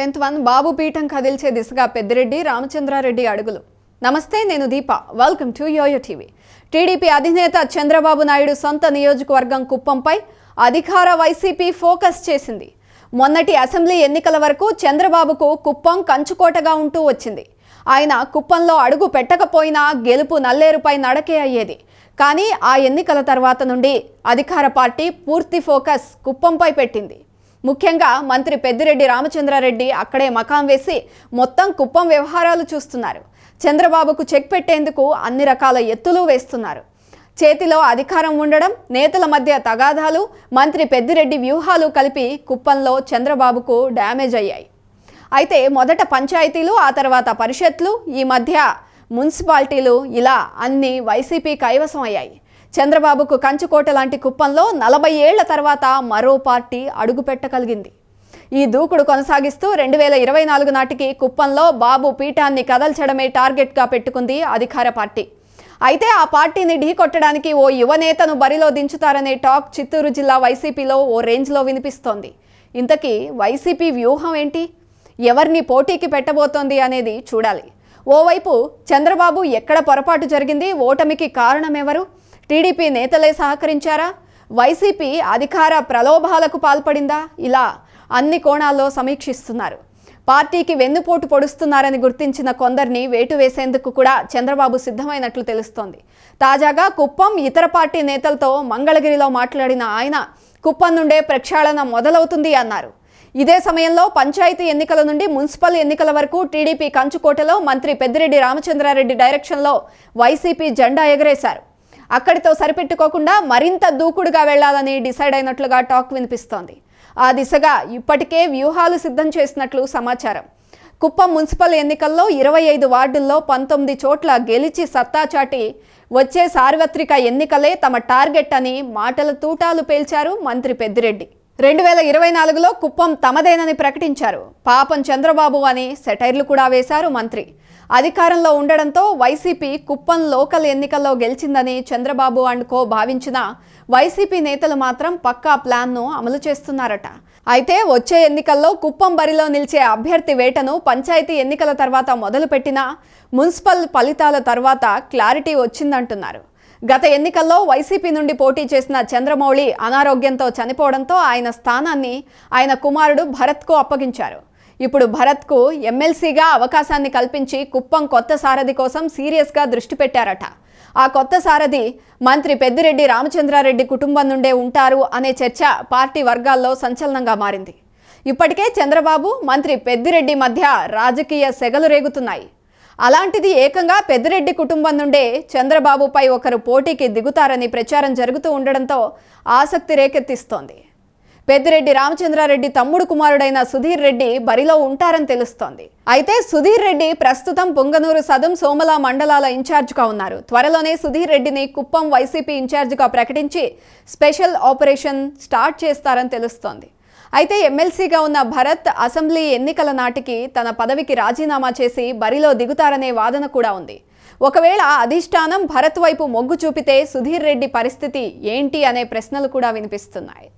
seventh one బాబు పీఠం కదిల్చే దిశగా పెద్దిరెడ్డి రామచంద్రారెడ్డి అడుగులు నమస్తే నేను Deepa welcome to YoYo TV TDP అధినేత చంద్రబాబు నాయుడు సొంత నియోజకవర్గం కుప్పంపై అధికార వైసీపీ ఫోకస్ చేసింది మొన్నటి అసెంబ్లీ ఎన్నికల వరకు చంద్రబాబుకు కుప్పం కంచుకోటగా ఉంటూ వచ్చింది ఆయన కుప్పంలో అడుగు పెట్టకపోయినా గెలుపు నల్లేరుపై నడకే అయ్యేది కానీ ఆ ఎన్నికల తర్వాత నుండి అధికార పార్టీ పూర్తి ఫోకస్ కుప్పంపై పెట్టింది ముఖ్యంగా మంత్రి పెద్దిరెడ్డి రామచంద్రారెడ్డి అక్కడే మకాం వేసి మొత్తం కుప్పం వ్యవహారాలు చూస్తున్నారు చంద్రబాబుకు చెక్ పెట్టేందుకు అన్ని రకాల ఎత్తులు వేస్తున్నారు చేతిలో అధికారం ఉండడం నేతల మధ్య తగాదాలు మంత్రి పెద్దిరెడ్డి వ్యూహాలు కలిపి కుప్పంలో చంద్రబాబుకు డ్యామేజ్ అయ్యాయి అయితే మొదట పంచాయతీలు ఆ తర్వాత పరిషత్లు ఈ మధ్య మున్సిపాలిటీలు ఇలా అన్ని వైసీపీ కైవసం అయ్యాయి చంద్రబాబుకు కంచుకోట లాంటి కుప్పంలో నలభై ఏళ్ల తర్వాత మరో పార్టీ అడుగుపెట్టగలిగింది ఈ దూకుడు కొనసాగిస్తూ రెండు వేల ఇరవై నాలుగు నాటికి కుప్పంలో బాబు పీఠాన్ని కదల్చడమే టార్గెట్గా పెట్టుకుంది అధికార పార్టీ అయితే ఆ పార్టీని ఢీకొట్టడానికి ఓ యువనేతను బరిలో దించుతారనే టాక్ చిత్తూరు జిల్లా వైసీపీలో ఓ రేంజ్లో వినిపిస్తోంది ఇంతకీ వైసీపీ వ్యూహం ఏంటి ఎవరిని పోటీకి పెట్టబోతోంది అనేది చూడాలి ఓవైపు చంద్రబాబు ఎక్కడ పొరపాటు జరిగింది ఓటమికి కారణమెవరు టీడీపీ నేతలే సహకరించారా వైసీపీ అధికార ప్రలోభాలకు పాల్పడిందా ఇలా అన్ని కోణాల్లో సమీక్షిస్తున్నారు పార్టీకి వెన్నుపోటు పొడుస్తున్నారని గుర్తించిన కొందరిని వేటు వేసేందుకు కూడా చంద్రబాబు సిద్ధమైనట్లు తెలుస్తోంది తాజాగా కుప్పం ఇతర పార్టీ నేతలతో మంగళగిరిలో మాట్లాడిన ఆయన కుప్పం నుండే ప్రక్షాళన మొదలవుతుంది అన్నారు ఇదే సమయంలో పంచాయతీ ఎన్నికల నుండి మున్సిపల్ ఎన్నికల వరకు టీడీపీ కంచుకోటలో మంత్రి పెద్దిరెడ్డి రామచంద్రారెడ్డి డైరెక్షన్లో వైసీపీ జెండా ఎగరేశారు అక్కడితో సరిపెట్టుకోకుండా మరింత దూకుడుగా వెళ్లాలని డిసైడ్ అయినట్లుగా టాక్ వినిపిస్తోంది ఆ దిశగా ఇప్పటికే వ్యూహాలు సిద్ధం చేసినట్లు సమాచారం కుప్పం మున్సిపల్ ఎన్నికల్లో ఇరవై ఐదు వార్డుల్లో పంతొమ్మిది చోట్ల గెలిచి సత్తా చాటి వచ్చే సార్వత్రిక ఎన్నికలే తమ టార్గెట్ అని మాటల తూటాలు పేల్చారు మంత్రి పెద్దిరెడ్డి రెండు వేల ఇరవై నాలుగులో కుప్పం తమదేనని ప్రకటించారు పాపం చంద్రబాబు అని సెటైర్లు కూడా వేశారు మంత్రి అధికారంలో ఉండడంతో వైసీపీ కుప్పం లోకల్ ఎన్నికల్లో గెలిచిందని చంద్రబాబు అండ్ కో భావించిన వైసీపీ నేతలు మాత్రం పక్కా ప్లాన్ను అమలు చేస్తున్నారట అయితే వచ్చే ఎన్నికల్లో కుప్పం బరిలో నిలిచే అభ్యర్థి వేటను పంచాయతీ ఎన్నికల తర్వాత మొదలుపెట్టినా మున్సిపల్ ఫలితాల తర్వాత క్లారిటీ వచ్చిందంటున్నారు గత ఎన్నికల్లో వైసీపీ నుండి పోటీ చేసిన చంద్రమౌళి అనారోగ్యంతో చనిపోవడంతో ఆయన స్థానాన్ని ఆయన కుమారుడు భరత్కు అప్పగించారు ఇప్పుడు భరత్కు ఎమ్మెల్సీగా అవకాశాన్ని కల్పించి కుప్పం కొత్త సారథి కోసం సీరియస్గా దృష్టి పెట్టారట ఆ కొత్త సారథి మంత్రి పెద్దిరెడ్డి రామచంద్రారెడ్డి కుటుంబం నుండే ఉంటారు అనే చర్చ పార్టీ వర్గాల్లో సంచలనంగా మారింది ఇప్పటికే చంద్రబాబు మంత్రి పెద్దిరెడ్డి మధ్య రాజకీయ సెగలు రేగుతున్నాయి అలాంటిది ఏకంగా పెద్దిరెడ్డి కుటుంబం నుండే చంద్రబాబుపై ఒకరు పోటీకి దిగుతారని ప్రచారం జరుగుతూ ఉండడంతో ఆసక్తి రేకెత్తిస్తోంది పెద్దిరెడ్డి రామచంద్రారెడ్డి తమ్ముడు కుమారుడైన సుధీర్ రెడ్డి బరిలో ఉంటారని తెలుస్తోంది అయితే సుధీర్ రెడ్డి ప్రస్తుతం పొంగనూరు సదం సోమల మండలాల ఇన్ఛార్జిగా ఉన్నారు త్వరలోనే సుధీర్ రెడ్డిని కుప్పం వైసీపీ ఇన్ఛార్జిగా ప్రకటించి స్పెషల్ ఆపరేషన్ స్టార్ట్ చేస్తారని తెలుస్తోంది అయితే ఎమ్మెల్సీగా ఉన్న భరత్ అసెంబ్లీ ఎన్నికల నాటికి తన పదవికి రాజీనామా చేసి బరిలో దిగుతారనే వాదన కూడా ఉంది ఒకవేళ అధిష్టానం భరత్ వైపు మొగ్గు చూపితే సుధీర్ రెడ్డి పరిస్థితి ఏంటి అనే ప్రశ్నలు కూడా వినిపిస్తున్నాయి